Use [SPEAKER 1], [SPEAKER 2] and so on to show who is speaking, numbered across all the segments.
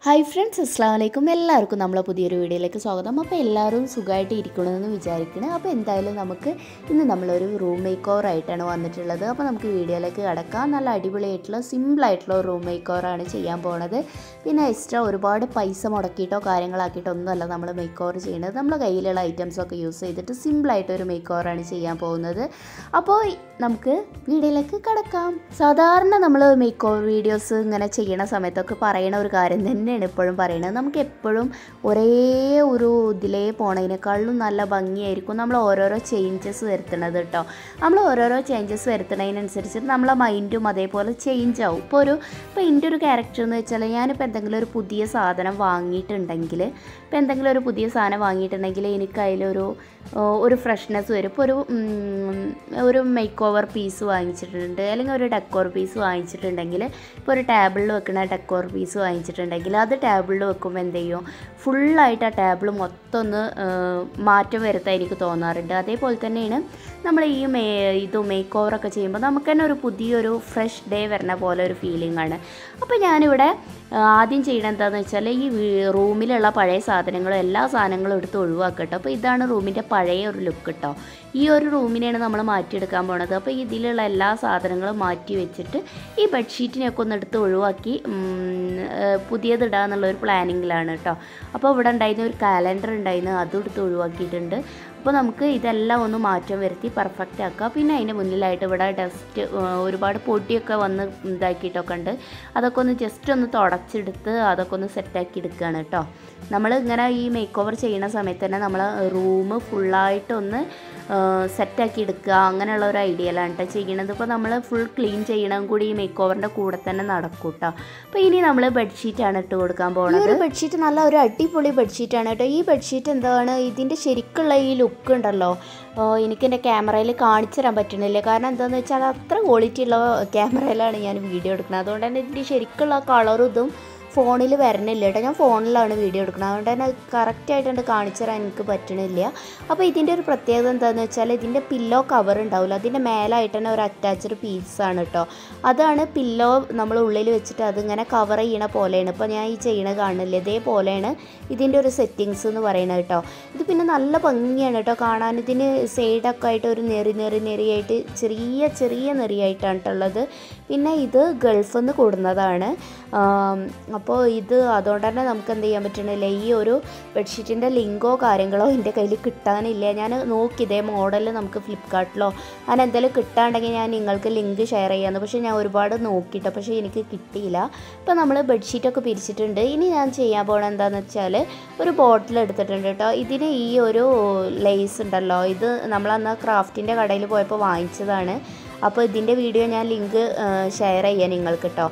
[SPEAKER 1] hi friends അസ്സാം വലൈക്കും എല്ലാവർക്കും നമ്മളെ പുതിയൊരു വീഡിയോയിലേക്ക് സ്വാഗതം അപ്പോൾ എല്ലാവരും സുഖമായിട്ട് ഇരിക്കണമെന്ന് വിചാരിക്കണം അപ്പോൾ എന്തായാലും നമുക്ക് ഇന്ന് നമ്മളൊരു റൂം മേക്ക് ഓവർ ആയിട്ടാണ് വന്നിട്ടുള്ളത് അപ്പോൾ നമുക്ക് വീഡിയോയിലേക്ക് കിടക്കാം നല്ല അടിപൊളിയായിട്ടുള്ള സിമ്പിളായിട്ടുള്ള റൂം മേക്ക് ഓവറാണ് ചെയ്യാൻ പോണത് പിന്നെ എക്സ്ട്രാ ഒരുപാട് പൈസ മുടക്കിയിട്ടോ കാര്യങ്ങളാക്കിയിട്ടോ ഒന്നുമല്ല നമ്മൾ മേക്ക് ഓവർ ചെയ്യുന്നത് നമ്മുടെ കയ്യിലുള്ള ഐറ്റംസൊക്കെ യൂസ് ചെയ്തിട്ട് സിമ്പിളായിട്ടൊരു മേക്ക് ഓവറാണ് ചെയ്യാൻ പോകുന്നത് അപ്പോൾ നമുക്ക് വീഡിയോയിലേക്ക് കിടക്കാം സാധാരണ നമ്മൾ മേക്ക് ഓവർ വീഡിയോസ് ഇങ്ങനെ ചെയ്യണ സമയത്തൊക്കെ പറയണ ഒരു കാര്യം തന്നെയാണ് എപ്പോഴും പറയുന്നത് നമുക്ക് എപ്പോഴും ഒരേ ഒരു ഇതിലേ പോണതിനേക്കാളും നല്ല ഭംഗിയായിരിക്കും നമ്മൾ ഓരോരോ ചേഞ്ചസ് വരുത്തണത് കേട്ടോ നമ്മൾ ഓരോരോ ചേഞ്ചസ് വരുത്തണതിനനുസരിച്ച് നമ്മളെ മൈൻഡും അതേപോലെ ചേഞ്ച് ആവും ഇപ്പോൾ ഒരു ഇപ്പോൾ എൻ്റെ ഒരു ക്യാരക്ടർ എന്ന് വെച്ചാൽ ഞാനിപ്പോൾ എന്തെങ്കിലും ഒരു പുതിയ സാധനം വാങ്ങിയിട്ടുണ്ടെങ്കിൽ ഇപ്പോൾ എന്തെങ്കിലും ഒരു പുതിയ സാധനം വാങ്ങിയിട്ടുണ്ടെങ്കിൽ എനിക്ക് അതിലൊരു ഒരു ഫ്രഷ്നെസ് വരും ഇപ്പോൾ ഒരു ഉം, ഒരു മേക്ക് ഓവർ പീസ് വാങ്ങിച്ചിട്ടുണ്ട് അല്ലെങ്കിൽ ഒരു ഡെക്കോർ പീസ് വാങ്ങിച്ചിട്ടുണ്ടെങ്കിൽ ഇപ്പോൾ ഒരു ടേബിളിൽ വെക്കുന്ന ഡെക്കോർ പീസ് വാങ്ങിച്ചിട്ടുണ്ടെങ്കിൽ അത് ടേബിളിൽ വെക്കുമ്പോൾ എന്ത് ചെയ്യും ഫുള്ളായിട്ട് ആ ടേബിൾ മൊത്തം ഒന്ന് ആ, മാറ്റം വരുത്താൻ എനിക്ക് തോന്നാറുണ്ട് അതേപോലെ തന്നെയാണ് നമ്മൾ ഈ മേ ഇത് മേക്ക് ഓവറൊക്കെ ചെയ്യുമ്പോൾ നമുക്ക് തന്നെ ഒരു പുതിയൊരു ഫ്രഷ് ഡേ വരുന്ന പോലെ ഒരു ഫീലിംഗ് ആണ് അപ്പോൾ ഞാനിവിടെ ആ, ആദ്യം ചെയ്യണത് എന്താണെന്ന് വെച്ചാൽ ഈ വീ- റൂമിലുള്ള പഴയ സാധനങ്ങളും എല്ലാ സാധനങ്ങളും എടുത്ത് ഒഴിവാക്കട്ടോ അപ്പോൾ ഇതാണ് റൂമിൻ്റെ പഴയ ഒരു ലുക്ക് കേട്ടോ ഈ ഒരു റൂമിനെയാണ് നമ്മൾ മാറ്റിയെടുക്കാൻ പോണത് അപ്പോൾ ഇതിലുള്ള എല്ലാ സാധനങ്ങളും മാറ്റി വെച്ചിട്ട് ഈ ബെഡ്ഷീറ്റിനെയൊക്കെ ഒന്ന് എടുത്ത് ഒഴിവാക്കി ഉം, ഏ, പുതിയത് ഇടാന്നുള്ള ഒരു പ്ലാനിങ്ങിലാണ് കേട്ടോ അപ്പോൾ ഇവിടെ ഉണ്ടായിരുന്ന ഒരു കാലണ്ടർ ഉണ്ടായിരുന്നു അതും എടുത്ത് ഒഴിവാക്കിയിട്ടുണ്ട് അപ്പോൾ നമുക്ക് ഇതെല്ലാം ഒന്ന് മാറ്റം വരുത്തി പെർഫെക്റ്റ് ആക്കുക പിന്നെ അതിൻ്റെ മുന്നിലായിട്ട് ഇവിടെ ഡസ്റ്റ് ഒരുപാട് പൊടിയൊക്കെ വന്ന് ഇതാക്കിയിട്ടൊക്കെ ഉണ്ട് അതൊക്കെ ഒന്ന് ജസ്റ്റ് ഒന്ന് തുടച്ചെടുത്ത് അതൊക്കെ ഒന്ന് സെറ്റാക്കി എടുക്കുകയാണ് കേട്ടോ നമ്മൾ ഇങ്ങനെ ഈ മേക്ക് ഓവർ ചെയ്യുന്ന സമയത്ത് തന്നെ നമ്മൾ റൂം ഫുള്ളായിട്ടൊന്ന് സെറ്റാക്കി എടുക്കുക അങ്ങനെയുള്ള ഒരു ഐഡിയയിലാണ് കേട്ടോ ചെയ്യണത് ഇപ്പോൾ നമ്മൾ ഫുൾ ക്ലീൻ ചെയ്യണം കൂടി ഈ മേക്ക് ഓവറിൻ്റെ കൂടെ തന്നെ നടക്കും കേട്ടോ അപ്പോൾ ഇനി നമ്മൾ ബെഡ്ഷീറ്റാണ് ഇട്ട് കൊടുക്കാൻ പോകുന്നത് ഒരു ബെഡ്ഷീറ്റ് നല്ല ഒരു അടിപൊളി ബെഡ്ഷീറ്റാണ് കേട്ടോ ഈ ബെഡ്ഷീറ്റ് എന്താണ് ഇതിൻ്റെ ശരിക്കുള്ള ഈ ലുക്ക് ഉണ്ടല്ലോ ഏഹ് എനിക്ക് എൻ്റെ ക്യാമറയിൽ കാണിച്ചു തരാൻ പറ്റണില്ല കാരണം എന്താണെന്ന് വെച്ചാൽ അത്ര ക്വാളിറ്റി ഉള്ള ക്യാമറയിലാണ് ഞാൻ വീഡിയോ എടുക്കുന്നത് അതുകൊണ്ട് തന്നെ ഇതിൻ്റെ ശരിക്കുള്ള കളറും ഇതും ഫോണിൽ വരണില്ല കേട്ടോ ഞാൻ ഫോണിലാണ് വീഡിയോ എടുക്കുന്നത് അതുകൊണ്ട് തന്നെ കറക്റ്റായിട്ടുണ്ട് കാണിച്ചു തരാൻ എനിക്ക് പറ്റണില്ല അപ്പോൾ ഇതിൻ്റെ ഒരു പ്രത്യേകത എന്താണെന്ന് വെച്ചാൽ ഇതിൻ്റെ പില്ലോ കവർ ഉണ്ടാവില്ല അതിൻ്റെ മേലായിട്ട് തന്നെ ഒരു അറ്റാച്ച്ഡ് പീസാണ് കേട്ടോ അതാണ് പില്ലോ നമ്മൾ ഉള്ളിൽ വെച്ചിട്ട് അതിങ്ങനെ കവർ ചെയ്യണ പോലെയാണ് ഇപ്പോൾ ഞാൻ ഈ ചെയ്യണ കാണില്ല ഇതേപോലെയാണ് ഇതിൻ്റെ ഒരു സെറ്റിങ്സ് എന്ന് പറയുന്നത് കേട്ടോ ഇത് പിന്നെ നല്ല ഭംഗിയാണ് കേട്ടോ കാണാൻ ഇതിന് സൈഡൊക്കെ ആയിട്ട് ഒരു നെറി നെറി നെറിയായിട്ട് ചെറിയ ചെറിയ നെറിയായിട്ടാണ് കേട്ടുള്ളത് പിന്നെ ഇത് ഗൾഫിൽ നിന്ന് കൂടുന്നതാണ് അപ്പോൾ ഇത് അതുകൊണ്ട് തന്നെ നമുക്ക് എന്ത് ചെയ്യാൻ പറ്റണില്ല ഈ ഒരു ബെഡ്ഷീറ്റിൻ്റെ ലിങ്കോ കാര്യങ്ങളോ എൻ്റെ കയ്യിൽ കിട്ടാനില്ല ഞാൻ നോക്കി ഇതേ മോഡൽ നമുക്ക് ഫ്ലിപ്കാർട്ടിലോ അങ്ങനെ എന്തെങ്കിലും കിട്ടാണ്ടെങ്കിൽ ഞാൻ നിങ്ങൾക്ക് ലിങ്ക് ഷെയർ ചെയ്യാമെന്ന് പക്ഷേ ഞാൻ ഒരുപാട് നോക്കിയിട്ട് പക്ഷേ എനിക്ക് കിട്ടിയില്ല ഇപ്പോൾ നമ്മൾ ബെഡ്ഷീറ്റൊക്കെ പിരിച്ചിട്ടുണ്ട് ഇനി ഞാൻ ചെയ്യാൻ പോകണത് എന്താണെന്ന് വെച്ചാൽ ഒരു ബോട്ടിൽ എടുത്തിട്ടുണ്ട് കേട്ടോ ഇതിന് ഈ ഒരു ലേസ് ഉണ്ടല്ലോ ഇത് നമ്മളന്ന് ക്രാഫ്റ്റിൻ്റെ കടയിൽ പോയപ്പോൾ വാങ്ങിച്ചതാണ് അപ്പോൾ ഇതിൻ്റെ വീഡിയോ ഞാൻ ലിങ്ക് ഷെയർ ചെയ്യാം നിങ്ങൾക്ക് കേട്ടോ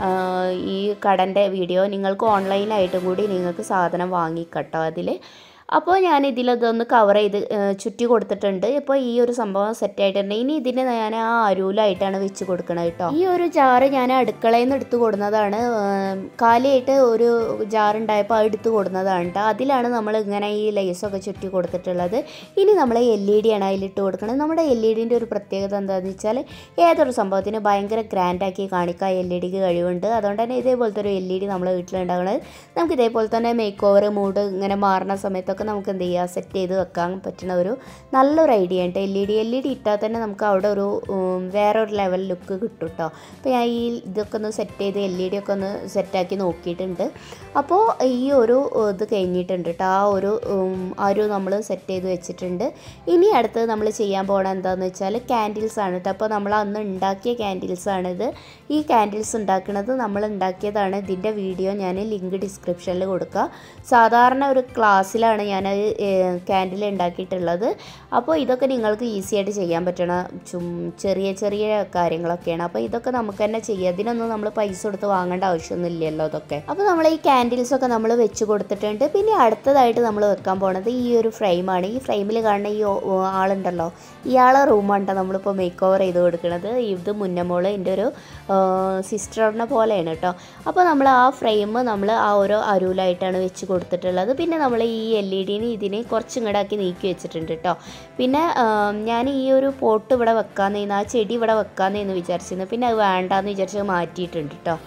[SPEAKER 1] ഈ കടൻ്റെ വീഡിയോ നിങ്ങൾക്ക് ഓൺലൈനായിട്ടും കൂടി നിങ്ങൾക്ക് സാധനം വാങ്ങിക്കട്ടോ അതിൽ അപ്പോൾ ഞാൻ ഇതിലതൊന്ന് കവർ ചെയ്ത് ഏഹ്, ചുറ്റി കൊടുത്തിട്ടുണ്ട് ഇപ്പോൾ ഈ ഒരു സംഭവം സെറ്റ് ആയിട്ടുണ്ട് ഇനി ഇതിന് ഞാൻ ആ അരൂലായിട്ടാണ് വെച്ച് കൊടുക്കണത് കേട്ടോ ഈ ഒരു ജാറ് ഞാൻ അടുക്കളയിൽ നിന്ന് എടുത്ത് കൊടുക്കുന്നതാണ് ഏഹ്, കാലിയായിട്ട് ഒരു ജാർ ഉണ്ടായപ്പോൾ അത് എടുത്ത് കൊടുക്കുന്നതാണ് കേട്ടോ അതിലാണ് നമ്മൾ ഇങ്ങനെ ഈ ലേസൊക്കെ ചുറ്റി കൊടുത്തിട്ടുള്ളത് ഇനി നമ്മൾ എൽ ഇ ഡി ആണ് അതിലിട്ട് കൊടുക്കുന്നത് നമ്മുടെ എൽ ഇ ഡിൻ്റെ ഒരു പ്രത്യേകത എന്താണെന്ന് വെച്ചാൽ ഏതൊരു സംഭവത്തിന് ഭയങ്കര ഗ്രാൻഡാക്കി കാണിക്കാൻ എൽ ഇ ഡിക്ക് കഴിവുണ്ട് അതുകൊണ്ട് തന്നെ ഇതേപോലത്തെ ഒരു എൽ ഇ ഡി നമ്മുടെ വീട്ടിലുണ്ടാകുന്നത് നമുക്ക് ഇതേപോലെ തന്നെ മേക്ക് ഓവർ മൂഡ് ഇങ്ങനെ മാറുന്ന സമയത്തൊക്കെ നമുക്ക് എന്ത് ചെയ്യുക സെറ്റ് ചെയ്ത് വെക്കാൻ പറ്റുന്ന ഒരു നല്ലൊരു ഐഡിയ ഉണ്ട് L E D L E D ഇട്ടാൽ തന്നെ നമുക്ക് അവിടെ ഒരു ഉം, വേറൊരു ലെവൽ ലുക്ക് കിട്ടും കേട്ടോ അപ്പോൾ ഞാൻ ഈ ഇതൊക്കെ ഒന്ന് സെറ്റ് ചെയ്ത് എൽ ഇ ഡി ഒക്കെ ഒന്ന് സെറ്റാക്കി നോക്കിയിട്ടുണ്ട് അപ്പോൾ ഈ ഒരു ഇത് കഴിഞ്ഞിട്ടുണ്ട് കേട്ടോ ആ ഒരു ഉം, ആ ഒരു നമ്മൾ സെറ്റ് ചെയ്ത് വെച്ചിട്ടുണ്ട് ഇനി അടുത്തത് നമ്മൾ ചെയ്യാൻ പോകണത് എന്താണെന്ന് വെച്ചാൽ ക്യാൻഡിൽസ് ആണ് കേട്ടോ അപ്പോൾ നമ്മൾ അന്ന് ഉണ്ടാക്കിയ ക്യാൻഡിൽസ് ആണിത് ഈ ക്യാൻഡിൽസ് ഉണ്ടാക്കുന്നത് നമ്മൾ ഉണ്ടാക്കിയതാണ് ഇതിൻ്റെ വീഡിയോ ഞാൻ ലിങ്ക് ഡിസ്ക്രിപ്ഷനിൽ കൊടുക്കുക സാധാരണ ഒരു ക്ലാസ്സിലാണ് ഞാൻ ക്യാൻഡിൽ ഉണ്ടാക്കിയിട്ടുള്ളത് അപ്പോൾ ഇതൊക്കെ നിങ്ങൾക്ക് ഈസി ആയിട്ട് ചെയ്യാൻ പറ്റണ ചും ചെറിയ ചെറിയ കാര്യങ്ങളൊക്കെയാണ് അപ്പോൾ ഇതൊക്കെ നമുക്ക് തന്നെ ചെയ്യാം ഇതിനൊന്നും നമ്മൾ പൈസ കൊടുത്ത് വാങ്ങേണ്ട ആവശ്യമൊന്നുമില്ലല്ലോ ഇതൊക്കെ അപ്പോൾ നമ്മൾ ഈ ക്യാൻഡിൽസ് ഒക്കെ നമ്മൾ വെച്ച് കൊടുത്തിട്ടുണ്ട് പിന്നെ അടുത്തതായിട്ട് നമ്മൾ വെക്കാൻ പോണത് ഈ ഒരു ഫ്രെയിമാണ് ഈ ഫ്രെയിമിൽ കാണുന്ന ഈ ഓ- ഓ- ആളുണ്ടല്ലോ ഇയാളെ റൂമാണ് നമ്മളിപ്പോൾ മേക്ക് ഓവർ ചെയ്ത് കൊടുക്കുന്നത് ഇത് മുന്നമോള് എൻ്റെ ഒരു സിസ്റ്ററിനെ പോലെയാണ് കേട്ടോ അപ്പോൾ നമ്മൾ ആ ഫ്രെയിം നമ്മൾ ആ ഓരോ അരൂലായിട്ടാണ് വെച്ച് കൊടുത്തിട്ടുള്ളത് പിന്നെ നമ്മൾ ഈ എൽ ഇ ഡിനെ ഇതിനെ കുറച്ച് ഇങ്ങടാക്കി നീക്കി വെച്ചിട്ടുണ്ട് കേട്ടോ പിന്നെ ആം, ഞാൻ ഈ ഒരു പോട്ട് ഇവിടെ വെക്കാമെന്ന് ആ ചെടി ഇവിടെ വെക്കാമെന്ന് വിചാരിച്ചിരുന്നു പിന്നെ അത് വേണ്ടാന്ന് വിചാരിച്ച് മാറ്റിയിട്ടുണ്ട് കേട്ടോ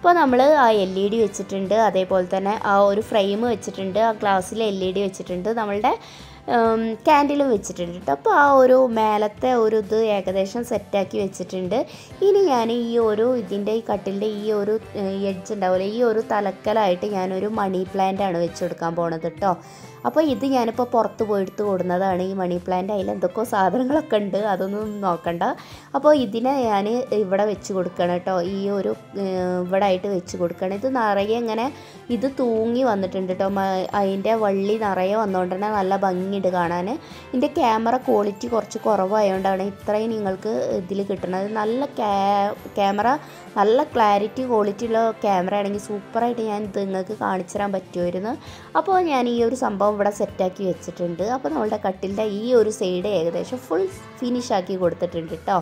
[SPEAKER 1] ഇപ്പോൾ നമ്മൾ ആ എൽ ഇ ഡി വെച്ചിട്ടുണ്ട് അതേപോലെ തന്നെ ആ ഒരു ഫ്രെയിം വെച്ചിട്ടുണ്ട് ആ ഗ്ലാസ്സിൽ എൽ ഇ ഡി വെച്ചിട്ടുണ്ട് നമ്മളുടെ ക്യാൻഡിലും വെച്ചിട്ടുണ്ട് കേട്ടോ അപ്പോൾ ആ ഒരു മേലത്തെ ഒരു ഇത് ഏകദേശം സെറ്റാക്കി വെച്ചിട്ടുണ്ട് ഇനി ഞാൻ ഈ ഒരു ഇതിൻ്റെ ഈ കട്ടിലിൻ്റെ ഈ ഒരു എഡ്ജ് ഉണ്ടാവില്ല ഈ ഒരു തലക്കലായിട്ട് ഞാനൊരു മണി പ്ലാന്റ് ആണ് വെച്ച് കൊടുക്കാൻ പോണത് കേട്ടോ അപ്പോൾ ഇത് ഞാനിപ്പോൾ പുറത്ത് പോയെടുത്ത് കൊടുന്നതാണ് ഈ മണി പ്ലാന്റ് അതിൽ എന്തൊക്കെയോ സാധനങ്ങളൊക്കെ ഉണ്ട് അതൊന്നും നോക്കണ്ട അപ്പോൾ ഇതിനെ ഞാൻ ഇവിടെ വെച്ച് കൊടുക്കണം കേട്ടോ ഈ ഒരു ഏഹ്, ഇവിടെ ആയിട്ട് വെച്ച് കൊടുക്കണം ഇത് നിറയെ ഇങ്ങനെ ഇത് തൂങ്ങി വന്നിട്ടുണ്ട് കേട്ടോ മ- അതിൻ്റെ വള്ളി നിറയെ വന്നുകൊണ്ട് തന്നെ നല്ല ഭംഗിയുണ്ട് കാണാൻ ഇതിൻ്റെ ക്യാമറ ക്വാളിറ്റി കുറച്ച് കുറവായതുകൊണ്ടാണ് ഇത്രയും നിങ്ങൾക്ക് ഇതിൽ കിട്ടുന്നത് നല്ല ക്യാ ക്യാമറ നല്ല ക്ലാരിറ്റി ക്വാളിറ്റി ഉള്ള ക്യാമറ ആണെങ്കിൽ സൂപ്പറായിട്ട് ഞാൻ ഇത് നിങ്ങൾക്ക് കാണിച്ചു തരാൻ പറ്റുമായിരുന്നു അപ്പോൾ ഞാൻ ഈ ഒരു സംഭവം ഇവിടെ സെറ്റാക്കി വെച്ചിട്ടുണ്ട് അപ്പോൾ നമ്മളുടെ കട്ടിലിൻ്റെ ഈ ഒരു സൈഡ് ഏകദേശം ഫുൾ ഫിനിഷ് ആക്കി കൊടുത്തിട്ടുണ്ട് കേട്ടോ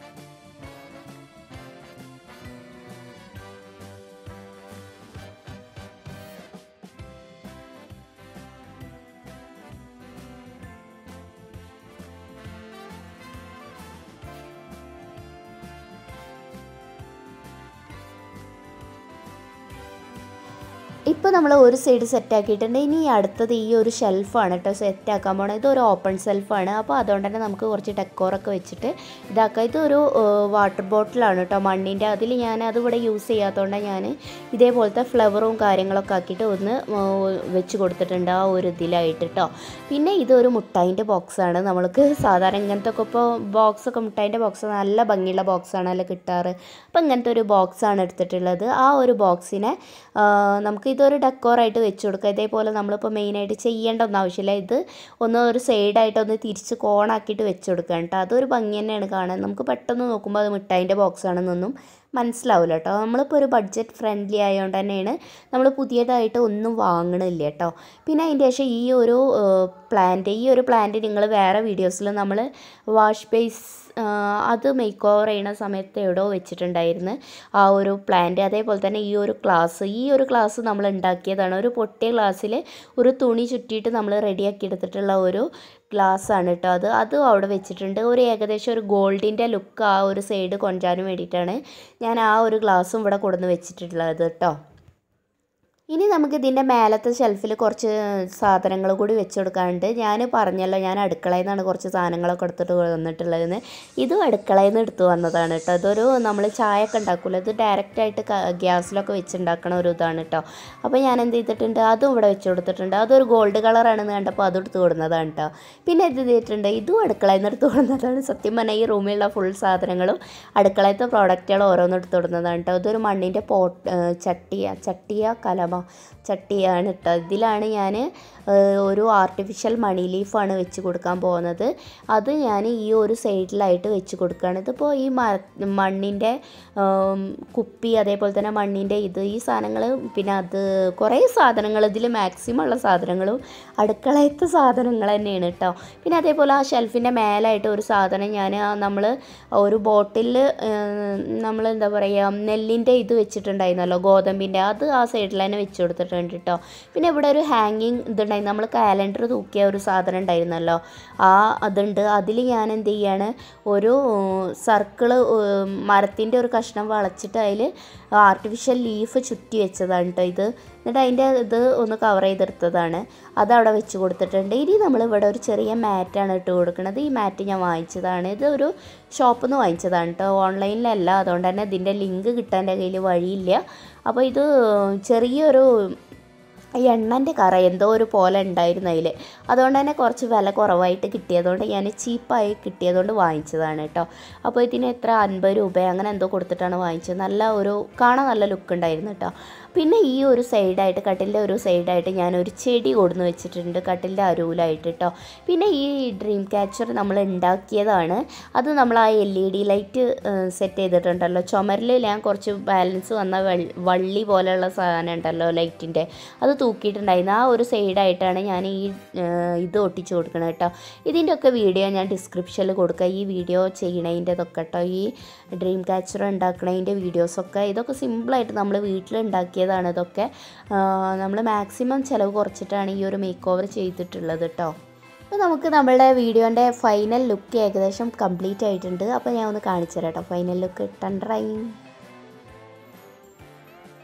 [SPEAKER 1] ഇപ്പോൾ നമ്മൾ ഒരു സൈഡ് സെറ്റ് ആക്കിയിട്ടുണ്ട് ഇനി ഈ അടുത്തത് ഈ ഒരു ഷെൽഫാണ് കേട്ടോ സെറ്റ് ആക്കാൻ പോണത് ഇതൊരു ഓപ്പൺ ഷെൽഫാണ് അപ്പോൾ അതുകൊണ്ട് തന്നെ നമുക്ക് കുറച്ച് ഡെക്കോറൊക്കെ വെച്ചിട്ട് ഇതാക്കാം ഇതൊരു വാട്ടർ ബോട്ടിലാണ് കേട്ടോ മണ്ണിൻ്റെ അതിൽ ഞാൻ അതിവിടെ യൂസ് ചെയ്യാത്തതുകൊണ്ടാണ് ഞാൻ ഇതേപോലത്തെ ഫ്ലവറും കാര്യങ്ങളൊക്കെ ആക്കിയിട്ട് ഒന്ന് ആ, വെച്ച് കൊടുത്തിട്ടുണ്ട് ആ ഒരു ഇതിലായിട്ട് കേട്ടോ പിന്നെ ഇതൊരു മുട്ടായിൻ്റെ ബോക്സാണ് നമ്മൾക്ക് സാധാരണ ഇങ്ങനത്തെ ഒക്കെ ഇപ്പോൾ ബോക്സൊക്കെ മുട്ടായിൻ്റെ ബോക്സ് നല്ല ഭംഗിയുള്ള ബോക്സാണല്ലോ കിട്ടാറ് അപ്പോൾ ഇങ്ങനത്തെ ഒരു ബോക്സാണ് എടുത്തിട്ടുള്ളത് ആ ഒരു ബോക്സിനെ ആ, നമുക്ക് ഇതൊരു ഡെക്കോറായിട്ട് വെച്ച് കൊടുക്കാം ഇതേപോലെ നമ്മളിപ്പോൾ മെയിനായിട്ട് ചെയ്യേണ്ട ഒന്നും ആവശ്യമില്ല ഇത് ഒന്ന് ഒരു സൈഡായിട്ട് ഒന്ന് തിരിച്ച് കോണാക്കിയിട്ട് വെച്ച് കൊടുക്കാം കേട്ടോ അതൊരു ഭംഗി തന്നെയാണ് കാണാൻ നമുക്ക് പെട്ടെന്ന് നോക്കുമ്പോൾ അത് മിഠായിൻ്റെ ബോക്സ് ആണെന്നൊന്നും മനസ്സിലാവില്ല കേട്ടോ നമ്മളിപ്പോൾ ഒരു ബഡ്ജറ്റ് ഫ്രണ്ട്ലി ആയതുകൊണ്ട് തന്നെയാണ് നമ്മൾ പുതിയതായിട്ട് ഒന്നും വാങ്ങണില്ല കേട്ടോ പിന്നെ അതിൻ്റെ ശേഷം ഈ ഒരു പ്ലാന്റ് ഈ ഒരു പ്ലാന്റ് നിങ്ങൾ വേറെ വീഡിയോസിൽ നമ്മൾ വാഷ് ബേസ് അത് മേക്ക് ഓവർ ചെയ്യുന്ന സമയത്ത് എവിടെയോ വെച്ചിട്ടുണ്ടായിരുന്നു ആ ഒരു പ്ലാന്റ് അതേപോലെ തന്നെ ഈ ഒരു ഗ്ലാസ് ഈ ഒരു ഗ്ലാസ് നമ്മൾ ഉണ്ടാക്കിയതാണ് ഒരു പൊട്ടിയ ഗ്ലാസ്സിൽ ഒരു തുണി ചുറ്റിയിട്ട് നമ്മൾ റെഡിയാക്കി എടുത്തിട്ടുള്ള ഒരു ഗ്ലാസ് ആണ് കേട്ടോ അത് അതും അവിടെ വെച്ചിട്ടുണ്ട് ഒരു ഏകദേശം ഒരു ഗോൾഡിൻ്റെ ലുക്ക് ആ ഒരു സൈഡ് കൊണ്ടുവരാനും വേണ്ടിയിട്ടാണ് ഞാൻ ആ ഒരു ഗ്ലാസ്സും ഇവിടെ കൊടുന്ന് വെച്ചിട്ടുള്ളത് കേട്ടോ ഇനി നമുക്ക് ഇതിൻ്റെ മേലത്തെ ഷെൽഫിൽ കുറച്ച് സാധനങ്ങൾ കൂടി വെച്ച് കൊടുക്കാനുണ്ട് ഞാൻ പറഞ്ഞല്ലോ ഞാൻ അടുക്കളയിൽ നിന്നാണ് കുറച്ച് സാധനങ്ങളൊക്കെ എടുത്തിട്ട് വന്നിട്ടുള്ളതെന്ന് ഇതും അടുക്കളയിൽ നിന്ന് എടുത്തു വന്നതാണ് കേട്ടോ ഇതൊരു നമ്മൾ ചായ ഒക്കെ ഉണ്ടാക്കില്ല ഇത് ഡയറക്റ്റായിട്ട് ഗ്യാസിലൊക്കെ വെച്ച് ഉണ്ടാക്കണ ഒരു ഇതാണ് കേട്ടോ അപ്പോൾ ഞാൻ എന്ത് ചെയ്തിട്ടുണ്ട് അതും ഇവിടെ വെച്ച് കൊടുത്തിട്ടുണ്ട് അതൊരു ഗോൾഡ് കളറാണെന്ന് കണ്ടപ്പോൾ അതും എടുത്ത് കൊടുക്കുന്നതാണ് കേട്ടോ പിന്നെ ഇത് ചെയ്തിട്ടുണ്ട് ഇതും അടുക്കളയിൽ നിന്ന് എടുത്ത് കൊടുക്കുന്നതാണ് സത്യം പറഞ്ഞാൽ ഈ റൂമിലുള്ള ഫുൾ സാധനങ്ങളും അടുക്കളയത്തെ പ്രോഡക്റ്റുകൾ ഓരോന്നും എടുത്ത് കൊടുക്കുന്നതാണ് കേട്ടോ ഇതൊരു മണ്ണിൻ്റെ പോട്ട് ചട്ടിയ ചട്ടിയ കലമ ചട്ടിയാണ് കേട്ടോ ഇതിലാണ് ഞാൻ ഒരു ആർട്ടിഫിഷ്യൽ മണി ലീഫാണ് വെച്ച് കൊടുക്കാൻ പോകുന്നത് അത് ഞാൻ ഈ ഒരു സൈഡിലായിട്ട് വെച്ച് കൊടുക്കുകയാണ് ഇതിപ്പോൾ ഈ മര മണ്ണിൻ്റെ ഉം, കുപ്പി അതേപോലെ തന്നെ മണ്ണിൻ്റെ ഇത് ഈ സാധനങ്ങൾ പിന്നെ അത് കുറേ സാധനങ്ങൾ ഇതിൽ മാക്സിമം ഉള്ള സാധനങ്ങളും അടുക്കളയത്തെ സാധനങ്ങൾ തന്നെയാണ് കേട്ടോ പിന്നെ അതേപോലെ ആ ഷെൽഫിൻ്റെ മേലായിട്ട് ഒരു സാധനം ഞാൻ നമ്മൾ ഒരു ബോട്ടിൽ നമ്മൾ എന്താ പറയുക നെല്ലിൻ്റെ ഇത് വെച്ചിട്ടുണ്ടായിരുന്നല്ലോ ഗോതമ്പിൻ്റെ അത് ആ സൈഡിൽ തന്നെ വെച്ച് കൊടുത്തിട്ടുണ്ട് കേട്ടോ പിന്നെ ഇവിടെ ഒരു ഹാങ്ങിങ് ഇതുണ്ടായിരുന്നു നമ്മൾ കാലണ്ടർ തൂക്കിയ ഒരു സാധനം ഉണ്ടായിരുന്നല്ലോ ആ അതുണ്ട് അതിൽ ഞാൻ എന്ത് ചെയ്യാണ് ഒരു സർക്കിള് മരത്തിൻ്റെ ഒരു കഷ്ണം വളച്ചിട്ട് അതിൽ ആർട്ടിഫിഷ്യൽ ലീഫ് ചുറ്റി വെച്ചതാണ് കേട്ടോ ഇത് എന്നിട്ട് അതിൻ്റെ ഇത് ഒന്ന് കവർ ചെയ്തെടുത്തതാണ് അതവിടെ വെച്ച് കൊടുത്തിട്ടുണ്ട് ഇനി നമ്മൾ ഇവിടെ ഒരു ചെറിയ മാറ്റാണ് ഇട്ട് കൊടുക്കുന്നത് ഈ മാറ്റ് ഞാൻ വാങ്ങിച്ചതാണ് ഇത് ഒരു ഷോപ്പിൽ നിന്ന് വാങ്ങിച്ചതാണ് കേട്ടോ ഓൺലൈനിലല്ല അതുകൊണ്ട് തന്നെ ഇതിൻ്റെ ലിങ്ക് കിട്ടാൻ എൻ്റെ കയ്യിൽ വഴിയില്ല അപ്പോൾ ഇത് ചെറിയൊരു ഈ എണ്ണൻ്റെ കറ എന്തോ ഒരു പോലെ ഉണ്ടായിരുന്നു അതിൽ അതുകൊണ്ട് തന്നെ കുറച്ച് വില കുറവായിട്ട് കിട്ടിയതുകൊണ്ട് ഞാൻ ചീപ്പായി കിട്ടിയതുകൊണ്ട് വാങ്ങിച്ചതാണ് കേട്ടോ അപ്പോൾ ഇതിന് എത്ര അൻപത് രൂപ അങ്ങനെ എന്തോ കൊടുത്തിട്ടാണ് വാങ്ങിച്ചത് നല്ല ഒരു കാണാൻ നല്ല ലുക്ക് ഉണ്ടായിരുന്നു കേട്ടോ പിന്നെ ഈ ഒരു സൈഡായിട്ട് കട്ടിലിൻ്റെ ഒരു സൈഡായിട്ട് ഞാൻ ഒരു ചെടി കൊടുന്ന് വെച്ചിട്ടുണ്ട് കട്ടിലിൻ്റെ അരുവിലായിട്ട് കേട്ടോ പിന്നെ ഈ ഡ്രീം ക്യാച്ചർ നമ്മൾ ഉണ്ടാക്കിയതാണ് അത് നമ്മൾ ആ L E D light set ചെയ്തിട്ടുണ്ടല്ലോ ചുമരിൽ ഞാൻ കുറച്ച് ബാലൻസ് വന്ന വെൾ- വള്ളി പോലെയുള്ള സാധനം ഉണ്ടല്ലോ ലൈറ്റിൻ്റെ അത് തൂക്കിയിട്ടുണ്ടായിരുന്നു ആ ഒരു സൈഡായിട്ടാണ് ഞാൻ ഈ ഏഹ്, ഇത് ഒട്ടിച്ച് കൊടുക്കുന്നത് കേട്ടോ ഇതിൻ്റെ ഒക്കെ വീഡിയോ ഞാൻ ഡിസ്ക്രിപ്ഷനിൽ കൊടുക്കുക ഈ വീഡിയോ ചെയ്യണതിൻ്റെ ഇതൊക്കെ കേട്ടോ ഈ ഡ്രീം ക്യാച്ചർ ഉണ്ടാക്കണതിൻ്റെ വീഡിയോസൊക്കെ ഇതൊക്കെ സിമ്പിളായിട്ട് നമ്മൾ വീട്ടിൽ ഉണ്ടാക്കിയതാണ് ഇതൊക്കെ നമ്മൾ മാക്സിമം ചിലവ് കുറച്ചിട്ടാണ് ഈ ഒരു മേക്ക് ഓവർ ചെയ്തിട്ടുള്ളത് കേട്ടോ അപ്പോൾ നമുക്ക് നമ്മളുടെ വീഡിയോൻ്റെ ഫൈനൽ ലുക്ക് ഏകദേശം കംപ്ലീറ്റ് ആയിട്ടുണ്ട് അപ്പോൾ ഞാൻ ഒന്ന് കാണിച്ചു തരാം കേട്ടോ ഫൈനൽ ലുക്ക് ടൺ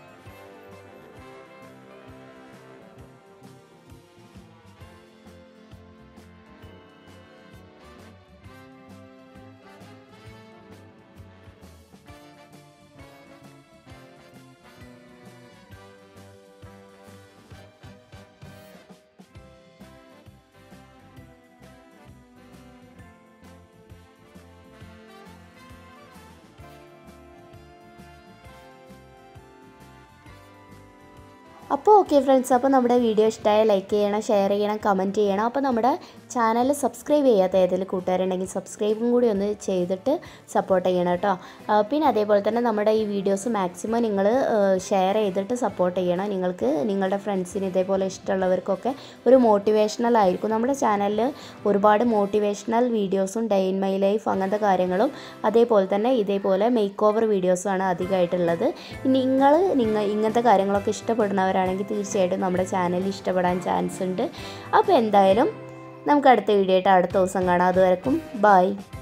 [SPEAKER 1] അപ്പോൾ ഓക്കെ ഫ്രണ്ട്സ് അപ്പോൾ നമ്മുടെ വീഡിയോ ഇഷ്ടമായ ലൈക്ക് ചെയ്യണം ഷെയർ ചെയ്യണം കമൻറ്റ് ചെയ്യണം അപ്പോൾ നമ്മുടെ ചാനൽ സബ്സ്ക്രൈബ് ചെയ്യാത്ത ഏതെങ്കിലും കൂട്ടുകാരുണ്ടെങ്കിൽ സബ്സ്ക്രൈബും കൂടി ഒന്ന് ചെയ്തിട്ട് സപ്പോർട്ട് ചെയ്യണം കേട്ടോ ആ, പിന്നെ അതേപോലെ തന്നെ നമ്മുടെ ഈ വീഡിയോസ് മാക്സിമം നിങ്ങൾ ഷെയർ ചെയ്തിട്ട് സപ്പോർട്ട് ചെയ്യണം നിങ്ങൾക്ക് നിങ്ങളുടെ ഫ്രണ്ട്സിന് ഇതേപോലെ ഇഷ്ടമുള്ളവർക്കൊക്കെ ഒരു മോട്ടിവേഷണൽ ആയിരിക്കും നമ്മുടെ ചാനലിൽ ഒരുപാട് മോട്ടിവേഷണൽ വീഡിയോസും ഡേ ഇൻ മൈ ലൈഫ് അങ്ങനത്തെ കാര്യങ്ങളും അതേപോലെ തന്നെ ഇതേപോലെ മേക്ക് ഓവർ വീഡിയോസുമാണ് അധികമായിട്ടുള്ളത് നിങ്ങൾ നിങ്ങൾ ഇങ്ങനത്തെ കാര്യങ്ങളൊക്കെ ഇഷ്ടപ്പെടുന്നവരാണെങ്കിൽ തീർച്ചയായിട്ടും നമ്മുടെ ചാനൽ ഇഷ്ടപ്പെടാൻ ചാൻസ് ഉണ്ട് അപ്പോൾ എന്തായാലും നമുക്ക് അടുത്ത വീഡിയോ ആയിട്ട് അടുത്ത ദിവസം കാണാം അതുവരെക്കും ബായ്